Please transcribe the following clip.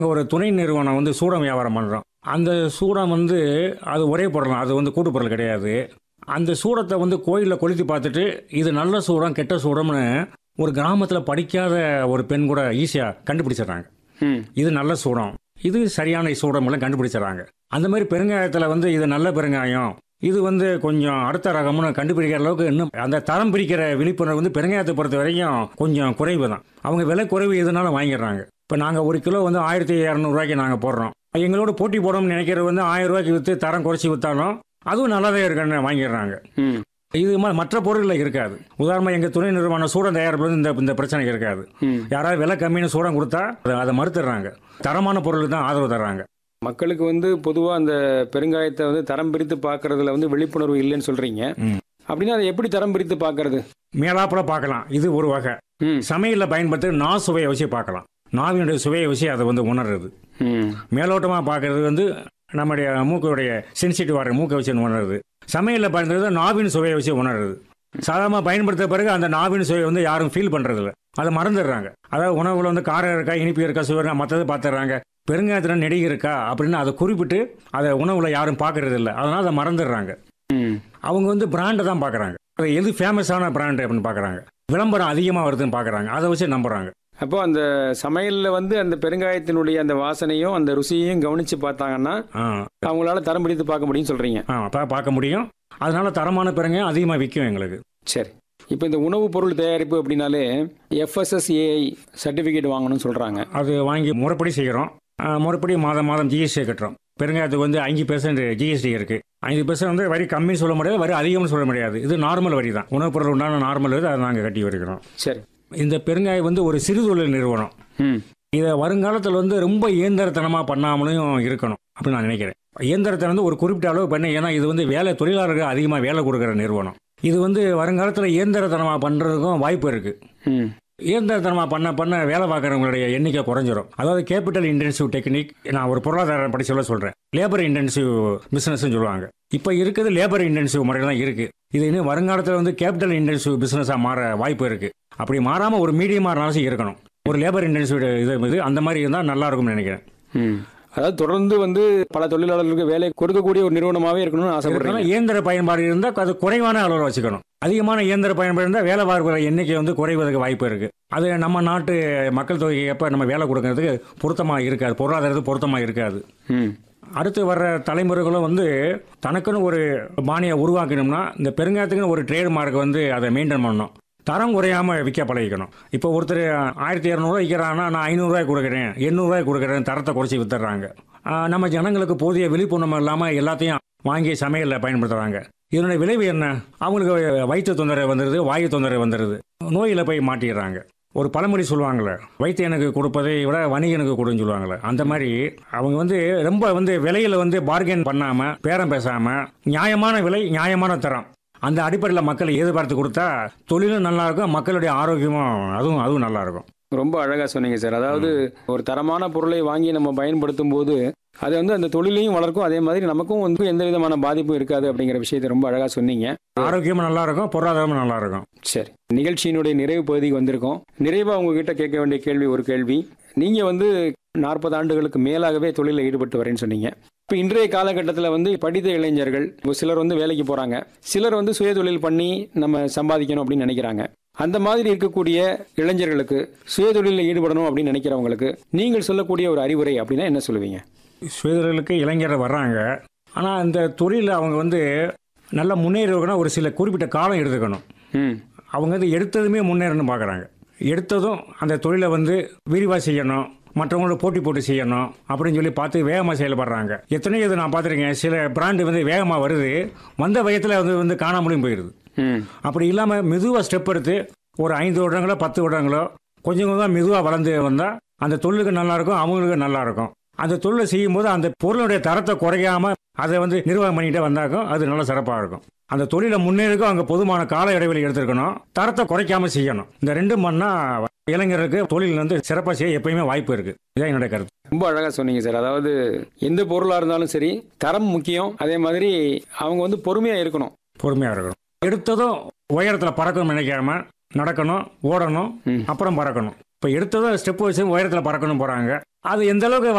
ஒரு துணை நிறுவனம் வந்து சூடம் வியாபாரம் பண்ணுறோம் அந்த சூடம் வந்து அது ஒரே பொருள் தான். அது வந்து கூட்டு பொருள் கிடையாது அந்த சூடத்தை வந்து கோயிலில் கொளுத்தி பார்த்துட்டு இது நல்ல சூடம் கெட்ட சூடம்னு ஒரு கிராமத்தில் படிக்காத ஒரு பெண் கூட ஈஸியாக கண்டுபிடிச்சிடுறாங்க ம் இது நல்ல சூடம் இது சரியான சூடம் எல்லாம் கண்டுபிடிச்சிடறாங்க அந்த மாதிரி பெருங்காயத்தில் வந்து இது நல்ல பெருங்காயம் இது வந்து கொஞ்சம் அடுத்த ரகம்னு கண்டுபிடிக்கிற அளவுக்கு இன்னும் அந்த தரம் பிரிக்கிற விழிப்புணர்வு வந்து பெருங்காயத்தை பொறுத்த வரைக்கும் கொஞ்சம் குறைவு தான் அவங்க விலை குறைவு இதனால வாங்கிடுறாங்க இப்போ நாங்கள் ஒரு கிலோ வந்து ஆயிரத்தி இரநூறுவாய்க்கு நாங்கள் போடுறோம் எங்களோட போட்டி போடணும்னு நினைக்கிறது வந்து ஆயிரம் ரூபாய்க்கு விற்று தரம் குறைச்சி விற்றாலும் அதுவும் நல்லாவே இருக்குன்னு வாங்கிடுறாங்க ம் இது மா- மற்ற பொருளில் இருக்காது உதாரணமாக எங்கள் துணை நிறுவனம் சூடம் தயாரிப்பது இந்த இந்த பிரச்சனை இருக்காது ம் யாராவது விலை கம்மின்னு சூடம் கொடுத்தா அதை- அதை மறுத்துடுறாங்க தரமான பொருளுக்கு தான் ஆதரவு தர்றாங்க மக்களுக்கு வந்து பொதுவாக அந்த பெருங்காயத்தை வந்து தரம் பிரித்து பார்க்கறதுல வந்து விழிப்புணர்வு இல்லைன்னு சொல்றீங்க ம். அப்படின்னா அதை எப்படி தரம் பிரித்து பார்க்கறது மேலாப்புல பார்க்கலாம் இது ஒரு வகை ம் சமையலில் பயன்படுத்தி நா சுவையை வச்சு பார்க்கலாம் நாவினுடைய சுவையை வச்சு அதை வந்து உணர்றது ம் மேலோட்டமாக பார்க்கறது வந்து நம்முடைய மூக்குடைய சென்சிட்டிவ் வர மூக்கை வச்சு உணர்றது சமையலில் பயன்படுறது நாவின் சுவையை வச்சு உணர்றது சாதாரணமாக பயன்படுத்த பிறகு அந்த நாவின் சுவையை வந்து யாரும் ஃபீல் பண்ணுறதில்ல அதை மறந்துடுறாங்க அதாவது உணவுல வந்து காரம் இருக்கா இனிப்பு இருக்கா சுவை இருக்கா மற்றது பார்த்துடுறாங்க பெருங்காயத்தில் நெடி இருக்கா அப்படின்னு அதை குறிப்பிட்டு அதை உணவுல யாரும் பார்க்கறது இல்லை அதனால் அதை மறந்துடுறாங்க ம் அவங்க வந்து பிராண்டை தான் பார்க்குறாங்க அது எது ஃபேமஸான பிராண்டு அப்படின்னு பார்க்குறாங்க விளம்பரம் அதிகமாக வருதுன்னு பார்க்குறாங்க அதை வச்சு நம்புறாங்க அப்போ அந்த சமையலில் வந்து அந்த பெருங்காயத்தினுடைய அந்த வாசனையும் அந்த ருசியையும் கவனித்து பார்த்தாங்கன்னா ஆ அவங்களால தரம் பிரித்து பார்க்க முடியும்னு சொல்கிறீங்க ஆ அப்போ பார்க்க முடியும் அதனால தரமான பிறங்காயம் அதிகமாக விற்கும் எங்களுக்கு சரி இப்போ இந்த உணவுப் பொருள் தயாரிப்பு அப்படின்னாலே எஃப்எஸ்எஸ்ஏஐ சர்டிஃபிகேட் வாங்கணும்னு சொல்கிறாங்க அது வாங்கி முறைப்படி செய்கிறோம் ஆ, முறைப்படி மாதம் மாதம் ஜிஎஸ்டி கட்டுறோம் பெருங்காயத்துக்கு வந்து அஞ்சு பெர்சன்ட் ஜிஎஸ்டி இருக்கு அஞ்சு பெர்சன்ட் வந்து வரி கம்மின்னு சொல்ல முடியாது வரி அதிகம்னு சொல்ல முடியாது இது நார்மல் வரி தான் உணவுப் பொருள் உண்டான நார்மல் வரி அதை நாங்கள் கட்டி வருகிறோம் சரி இந்த பெருங்காயம் வந்து ஒரு சிறு தொழில் நிறுவனம் ம் இதை வருங்காலத்தில் வந்து ரொம்ப இயந்திரத்தனமாக பண்ணாமலும் இருக்கணும் அப்படின்னு நான் நினைக்கிறேன் இயந்திரத்தனம் வந்து ஒரு குறிப்பிட்ட அளவு பண்ணி ஏன்னா இது வந்து வேலை தொழிலாளர்கள் அதிகமாக வேலை கொடுக்குற நிறுவனம் இது வந்து வருங்காலத்தில் இயந்திரத்தனமாக பண்ணுறதுக்கும் வாய்ப்பு இருக்குது ம் இயந்திரத்தனமாக பண்ண பண்ண வேலை பார்க்குறவங்களுடைய எண்ணிக்கை குறைஞ்சிரும் அதாவது கேபிட்டல் இன்டென்சிவ் டெக்னிக் நான் ஒரு பொருளாதார படிச்சல சொல்கிறேன் லேபர் இன்டென்சிவ் பிஸ்னஸ்னு சொல்லுவாங்க இப்போ இருக்குது லேபர் இன்டென்சிவ் முறை தான் இருக்குது இது இன்னும் வருங்காலத்தில் வந்து கேபிட்டல் இன்டென்சிவ் பிஸ்னஸாக மாற வாய்ப்பு இருக்குது அப்படி மாறாமல் ஒரு மீடியமாக இருந்தாலும் இருக்கணும் ஒரு லேபர் இன்டென்சிவ் இது இது அந்த மாதிரி இருந்தால் நல்லா இருக்கும்னு நினைக்கிறேன் ம் அதாவது தொடர்ந்து வந்து பல தொழிலாளர்களுக்கு வேலை கொடுக்கக்கூடிய ஒரு நிறுவனமாகவே இருக்கணும்னு ஆசைப்படுறீங்க இருக்கணும். இயந்திர பயன்பாடு இருந்தால் அது குறைவான அளவில் வச்சுக்கணும் அதிகமான இயந்திர பயன்பாடு இருந்தால் வேலை பார்க்கிற எண்ணிக்கை வந்து குறைவதற்கு வாய்ப்பு இருக்கு அது நம்ம நாட்டு மக்கள் தொகைக்கு எப்போ நம்ம வேலை கொடுக்கறதுக்கு பொருத்தமாக இருக்காது பொருளாதாரத்துக்கு பொருத்தமாக இருக்காது ம் அடுத்து வர்ற தலைமுறைகளும் வந்து தனக்குன்னு ஒரு பாணியை உருவாக்கணும்னா இந்த பெருங்காயத்துக்குன்னு ஒரு ட்ரேட் மார்க் வந்து அதை மெயின்டைன் பண்ணணும் தரம் குறையாம விற்க பழகிக்கணும் இப்போ ஒருத்தர் ஆயிரத்தி இரநூறுவா விற்கிறான்னா நான் ஐநூறுரூவாய் கொடுக்குறேன் எண்ணூறுரூவாய் கொடுக்குறேன் தரத்தை குறைச்சி வித்துடுறாங்க ஆஹ் நம்ம ஜனங்களுக்கு போதிய விழிப்புணர்வு இல்லாமல் எல்லாத்தையும் வாங்கி சமையலில் பயன்படுத்துகிறாங்க இதனுடைய விளைவு என்ன அவங்களுக்கு வயிற்று தொந்தரவு வந்துடுது வாயு தொந்தரவு வந்துடுது நோயில் போய் மாட்டிடுறாங்க ஒரு பழமொழி சொல்லுவாங்கள்ல வைத்தியனுக்கு கொடுப்பதை விட வணிகனுக்கு கொடுன்னு சொல்லுவாங்கள்ல அந்த மாதிரி அவங்க வந்து ரொம்ப வந்து விலையில வந்து பார்கெயின் பண்ணாம பேரம் பேசாம நியாயமான விலை நியாயமான தரம் அந்த அடிப்படையில் மக்கள் எதிர்பார்த்து கொடுத்தா தொழிலும் நல்லா இருக்கும் மக்களுடைய ஆரோக்கியமும் அதுவும் அதுவும் நல்லா இருக்கும் ரொம்ப அழகா சொன்னீங்க சார் அதாவது ஒரு தரமான பொருளை வாங்கி நம்ம பயன்படுத்தும் போது அது வந்து அந்த தொழிலையும் வளர்க்கும் அதே மாதிரி நமக்கும் வந்து எந்த விதமான பாதிப்பும் இருக்காது அப்படிங்கிற விஷயத்தை ரொம்ப அழகா சொன்னீங்க ஆரோக்கியமும் நல்லா இருக்கும் பொருளாதாரமும் நல்லா இருக்கும் சரி நிகழ்ச்சியினுடைய நிறைவு பகுதிக்கு வந்திருக்கோம் நிறைவா உங்ககிட்ட கேட்க வேண்டிய கேள்வி ஒரு கேள்வி நீங்க வந்து நாற்பது ஆண்டுகளுக்கு மேலாகவே தொழிலில் ஈடுபட்டு வரேன்னு சொன்னீங்க இப்போ இன்றைய காலகட்டத்தில் வந்து படித்த இளைஞர்கள் இப்போ சிலர் வந்து வேலைக்கு போறாங்க சிலர் வந்து சுய தொழில் பண்ணி நம்ம சம்பாதிக்கணும் அப்படின்னு நினைக்கிறாங்க அந்த மாதிரி இருக்கக்கூடிய இளைஞர்களுக்கு சுய தொழிலில் ஈடுபடணும் அப்படின்னு நினைக்கிறவங்களுக்கு நீங்கள் சொல்லக்கூடிய ஒரு அறிவுரை அப்படின்னா என்ன சொல்லுவீங்க சுயதொழிலுக்கு இளைஞர்கள் வர்றாங்க ஆனால் அந்த தொழிலில் அவங்க வந்து நல்லா முன்னேறணும்னா ஒரு சில குறிப்பிட்ட காலம் எடுத்துக்கணும் ம் அவங்க வந்து எடுத்ததுமே முன்னேறணும்னு பார்க்குறாங்க எடுத்ததும் அந்த தொழிலை வந்து விரிவாக செய்யணும் மற்றவங்களோட போட்டி போட்டு செய்யணும் அப்படின்னு சொல்லி பார்த்து வேகமாக செயல்படுறாங்க எத்தனையோ இது நான் பார்த்துருக்கேன் சில பிராண்டு வந்து வேகமாக வருது வந்த வயத்தில் வந்து வந்து காணாமலும் போயிடுது ம் அப்படி இல்லாமல் மெதுவாக ஸ்டெப் எடுத்து ஒரு ஐந்து வருடங்களோ பத்து வருடங்களோ கொஞ்சம் கொஞ்சம் மெதுவாக வளர்ந்து வந்தால் அந்த தொழிலுக்கு நல்லா இருக்கும் அவங்களுக்கு நல்லா இருக்கும் அந்த தொழிலை செய்யும்போது அந்த பொருளுடைய தரத்தை குறையாம அதை வந்து நிர்வாகம் பண்ணிட்டே வந்தாக்கும் அது நல்லா சிறப்பாக இருக்கும் அந்த தொழிலை முன்னேறுக்கும் அங்கே பொதுமான கால இடைவெளி எடுத்துருக்கணும் தரத்தை குறைக்காம செய்யணும் இந்த ரெண்டும் பண்ணா இளைஞருக்கு தொழில் வந்து சிறப்பாக செய்ய எப்பயுமே வாய்ப்பு இருக்கு இதான் என்னுடைய கருத்து ரொம்ப அழகா சொன்னீங்க சார் அதாவது எந்த பொருளா இருந்தாலும் சரி தரம் முக்கியம் அதே மாதிரி அவங்க வந்து பொறுமையா இருக்கணும் பொறுமையாக இருக்கணும் எடுத்ததும் உயரத்தில் பறக்கணும்னு நினைக்காம நடக்கணும் ஓடணும் ம். அப்புறம் பறக்கணும் இப்போ எடுத்ததும் ஸ்டெப் வச்சு உயரத்தில் பறக்கணும் போகிறாங்க அது எந்த அளவுக்கு